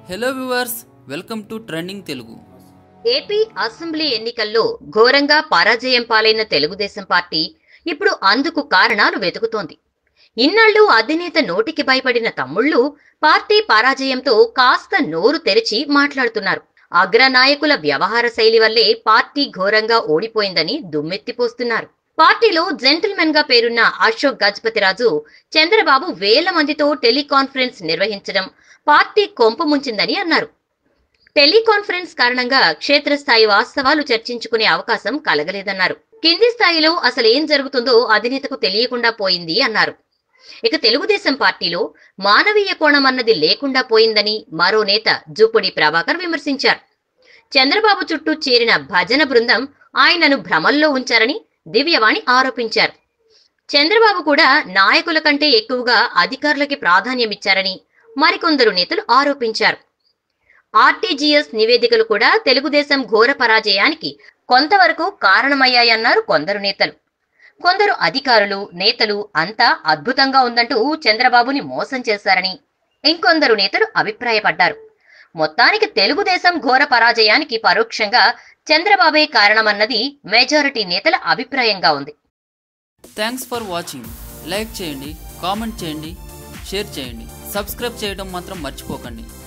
hello viewers welcome to trending Telugu AP assembly ఎన్నికల్లో ఘోరంగా పరాజయం పాలైన తెలుగుదేశం పార్టీ ఇప్పుడు అందుకు కారణాలు వెతుకుతోంది ఇన్నాళ్లు అధినేత నోటికి భయపడిన తమ్ముళ్ళు పార్టీ పరాజయంతో కాస్త నోరు తెరిచి మాట్లాడుతున్నారు అగ్రనాయకుల వ్యవహార శైలి వల్లే పార్టీ ఘోరంగా ఓడిపోయిందని దుమ్మెత్తిపోస్తున్నారు పార్టీలో జెంటిల్మెన్ గా పేరున్న అశోక్ గజపతిరాజు చంద్రబాబు వేల మందితో టెలికాన్ఫరెన్స్ నిర్వహించడం పార్టీ కొంప ముంచిందని అన్నారు టెలికాన్ఫరెన్స్ కారణంగా క్షేత్రస్థాయి వాస్తవాలు చర్చించుకునే అవకాశం కలగలేదన్నారు కింది స్థాయిలో అసలు ఏం జరుగుతుందో అధినేతకు తెలియకుండా పోయింది అన్నారు ఇక తెలుగుదేశం పార్టీలో మానవీయ కోణం అన్నది లేకుండా పోయిందని మరో నేత జూపుడి ప్రభాకర్ విమర్శించారు చంద్రబాబు చుట్టూ చేరిన భజన బృందం ఆయనను భ్రమల్లో ఉంచారని దివ్యవాణి ఆరోపించారు చంద్రబాబు కూడా నాయకుల కంటే ఎక్కువగా అధికారులకి ప్రాధాన్యమిచ్చారని మరికొందరు నేతలు ఆరోపించారు ఆర్టీజీఎస్ నివేదికలు కూడా తెలుగుదేశం ఘోర పరాజయానికి కొంతవరకు కారణమయ్యాయన్నారు కొందరు నేతలు కొందరు అధికారులు నేతలు అంతా అద్భుతంగా ఉందంటూ చంద్రబాబుని మోసం చేశారని ఇంకొందరు నేతలు అభిప్రాయపడ్డారు మొత్తానికి తెలుగుదేశం ఘోర పరాజయానికి పరోక్షంగా చంద్రబాబే కారణమన్నది మెజారిటీ నేతల అభిప్రాయంగా ఉంది థ్యాంక్స్ ఫర్ వాచింగ్ లైక్ చేయండి కామెంట్ చేయండి షేర్ చేయండి సబ్స్క్రైబ్ చేయడం మాత్రం మర్చిపోకండి